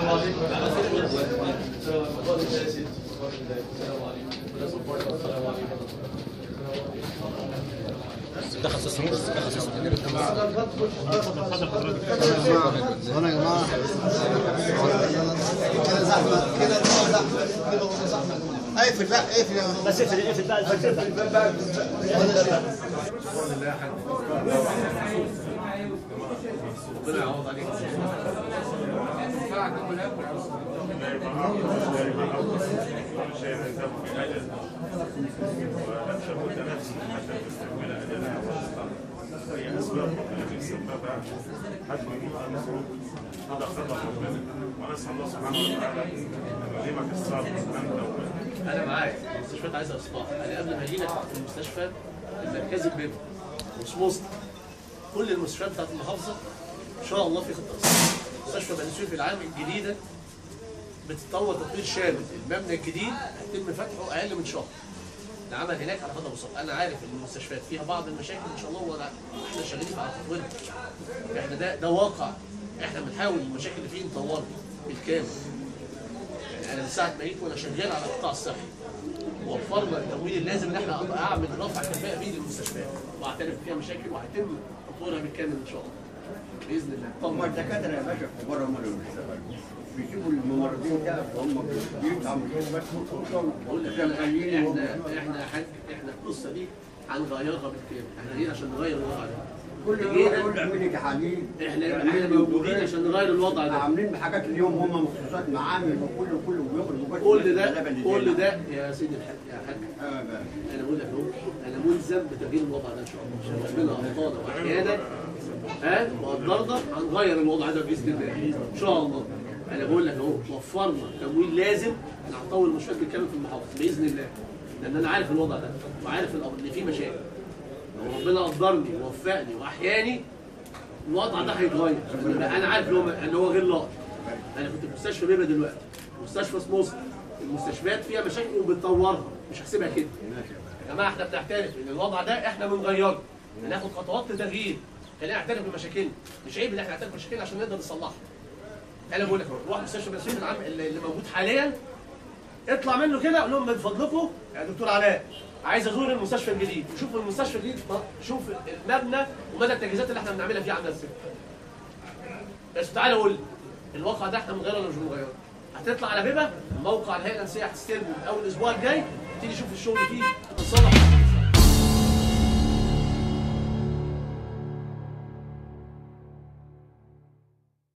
تخصص تخصص هنا يا جماعه كده زحمه كده زحمه كده والله زحمه يا جماعه اقفل بقى اقفل يا جماعه بس اقفل اقفل بقى الفكره بقى ربنا يعوض عليك هي اسباب التي سببها حجم المفروض هذا خطا ربنا ونسال الله سبحانه وتعالى ان يلهمك الصبر انت انا معاك المستشفيات عايزه اصلاح انا قبل ما اجي لك في المستشفى المركزي بيبقى مش مصر كل المستشفيات بتاعت المحافظه ان شاء الله في خطه اصلاح مستشفى بني سويف العام الجديده بتتطور تطوير شامل المبنى الجديد هيتم فتحه اقل من شهر العمل هناك على فتره بسيطه انا عارف ان المستشفيات فيها بعض المشاكل ان شاء الله وانا احنا شغالين على تطويرها احنا ده ده واقع احنا بنحاول المشاكل اللي فيه نطورها بالكامل يعني انا من ساعه ما جيت وانا شغال على القطاع الصحي وفرنا التمويل اللازم ان احنا اعمل رفع كفاءه بيه للمستشفيات واعترف فيها مشاكل وهيتم تطويرها بالكامل ان شاء الله باذن الله هم طبعا الدكاتره يا باشا كبار هم اللي بيشتغلوا بيجيبوا الممرضين ده هم بيتعبوا بس بقول لك احنا احنا احنا يا حاج احنا القصه دي هنغيرها بالكامل احنا جينا عشان نغير الوضع ده كل يوم يقول اعملي تحاليل احنا احنا موجودين عشان نغير الوضع ده عاملين بحاجات اليوم هم مخصوصات معامل وكله كله بيخرج كل ده كل ده يا سيدي الحاج يا حاج ده انا بقول لك اهو انا ملزم بتغيير الوضع ده ان شاء الله عشان ربنا اعطانا واحيانا ها وقدرنا هنغير الوضع ده باذن الله ان شاء الله انا بقول لك اهو وفرنا تمويل لازم انا هطول المشروع بالكامل في المحافظه باذن الله لان انا عارف الوضع ده وعارف الأمر ان فيه مشاكل لو ربنا قدرني ووفقني واحياني الوضع ده هيتغير انا عارف ان هو ان هو غير لائق انا كنت في مستشفى بيبا دلوقتي مستشفى سموسر المستشفيات فيها مشاكل وبتطورها مش هسيبها كده يا جماعه احنا بنعترف ان الوضع ده احنا بنغيره هناخد خطوات لتغيير خلينا نعترف بمشاكلنا مش عيب ان احنا نعترف بمشاكلنا عشان نقدر نصلحها انا بقول لك روح مستشفى بنسيون العام اللي اللي موجود حاليا اطلع منه كده قول لهم من فضلكم يا دكتور علاء عايز ازور المستشفى الجديد شوف المستشفى الجديد شوف المبنى ومدى التجهيزات اللي احنا بنعملها فيه عامله ازاي بس تعالى قول لي الواقع ده احنا مغيره ولا مش مغيره هتطلع على بيبه موقع الهيئه الانسيه هتستلمه من اول الاسبوع الجاي تيجي تشوف الشغل فيه تتصلح